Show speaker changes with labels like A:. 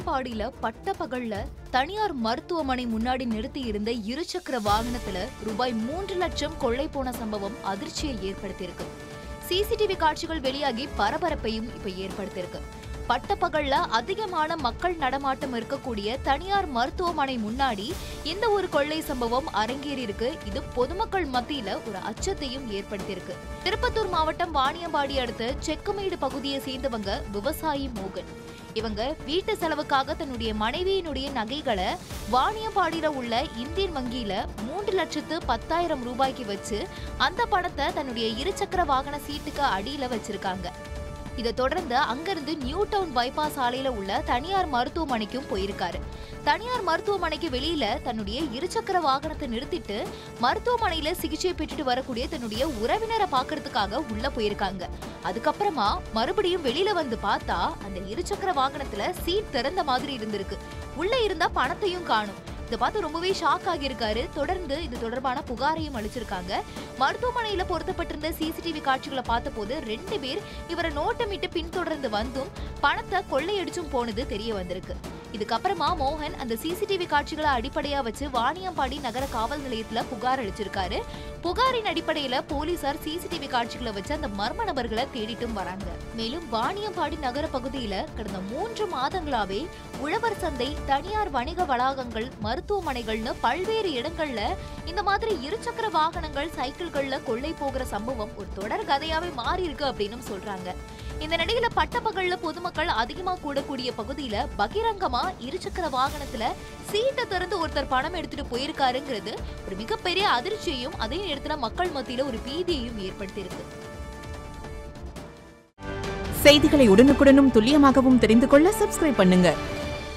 A: வாணியம்பாடியில பட்ட பகல்ல தனியார் மருத்துவமனை முன்னாடி நிறுத்தி இருந்த இருசக்கர வாகனத்துல ரூபாய் மூன்று லட்சம் கொள்ளை போன சம்பவம் அதிர்ச்சியை ஏற்படுத்தியிருக்கு சிசிடிவி காட்சிகள் வெளியாகி பரபரப்பையும் இப்ப ஏற்படுத்தியிருக்கு பட்டப்பகல்ல அதிகமான மக்கள் நடமாட்டம் இருக்கக்கூடிய தனியார் மருத்துவமனை முன்னாடி இந்த ஒரு கொள்ளை சம்பவம் அரங்கேறி இருக்கு இது பொதுமக்கள் மத்தியில ஒரு அச்சத்தையும் ஏற்படுத்தியிருக்கு திருப்பத்தூர் மாவட்டம் வாணியம்பாடி அடுத்த செக்குமேடு பகுதியை சேர்ந்தவங்க விவசாயி மோகன் இவங்க வீட்டு செலவுக்காக தன்னுடைய மனைவியினுடைய நகைகளை வாணியம்பாடியில உள்ள இந்தியன் வங்கியில மூன்று லட்சத்து பத்தாயிரம் ரூபாய்க்கு வச்சு அந்த பணத்தை தன்னுடைய இருசக்கர வாகன சீட்டுக்கு அடியில வச்சிருக்காங்க இதை தொடர்ந்து அங்கிருந்து நியூ டவுன் பைபாஸ் சாலையில உள்ள தனியார் மருத்துவமனைக்கும் போயிருக்காரு தனியார் மருத்துவமனைக்கு வெளியில தன்னுடைய இருசக்கர வாகனத்தை நிறுத்திட்டு மருத்துவமனையில சிகிச்சை பெற்றுட்டு வரக்கூடிய தன்னுடைய உறவினரை பார்க்கறதுக்காக உள்ள போயிருக்காங்க அதுக்கப்புறமா மறுபடியும் வெளியில வந்து பார்த்தா அந்த இருசக்கர வாகனத்துல சீட் திறந்த மாதிரி இருந்திருக்கு உள்ள இருந்தா பணத்தையும் காணும் இதை பார்த்து ரொம்பவே ஷாக் ஆகியிருக்காரு தொடர்ந்து இது தொடர்பான புகாரையும் அளிச்சிருக்காங்க மருத்துவமனையில பொருத்தப்பட்டிருந்த சிசிடிவி காட்சிகளை பார்த்தபோது ரெண்டு பேர் இவரை நோட்டமிட்டு பின்தொடர்ந்து வந்தும் பணத்தை கொள்ளையடிச்சும் போனது தெரிய வந்திருக்கு இதுக்கப்புறமா மோகன் அந்த சிசிடிவி காட்சிகளை அடிப்படையா வச்சு வாணியம்பாடி நகர காவல் நிலையத்துல புகார் அளிச்சிருக்காரு புகாரின் அடிப்படையில போலீசார் சிசிடிவி காட்சிகளை வச்சு அந்த மர்ம நபர்களை தேடிட்டும் வராங்க மேலும் வாணியம்பாடி நகர பகுதியில கடந்த மூன்று மாதங்களாவே உழவர் சந்தை தனியார் வணிக வளாகங்கள் மருத்துவமனைகள்னு பல்வேறு இடங்கள்ல இந்த மாதிரி இருசக்கர வாகனங்கள் சைக்கிள்கள்ல கொள்ளை போகிற சம்பவம் ஒரு தொடர் கதையாவே மாறி இருக்கு அப்படின்னு சொல்றாங்க இந்த நிலையில பட்டப்பகல்ல பொதுமக்கள் அதிகமா கூடக்கூடிய பகுதியில பகிரங்கமா இருசக்கர வாகனத்துல சீட்டை திறந்து ஒருத்தர் பணம் எடுத்துட்டு போயிருக்காருங்கிறது ஒரு மிகப்பெரிய அதிர்ச்சியையும் அதே நேரத்துல மக்கள் மத்தியில ஒரு பீதியையும் ஏற்படுத்தியிருக்கு
B: செய்திகளை உடனுக்குடனும் துல்லியமாகவும் தெரிந்து கொள்ள சப்ஸ்கிரைப் பண்ணுங்க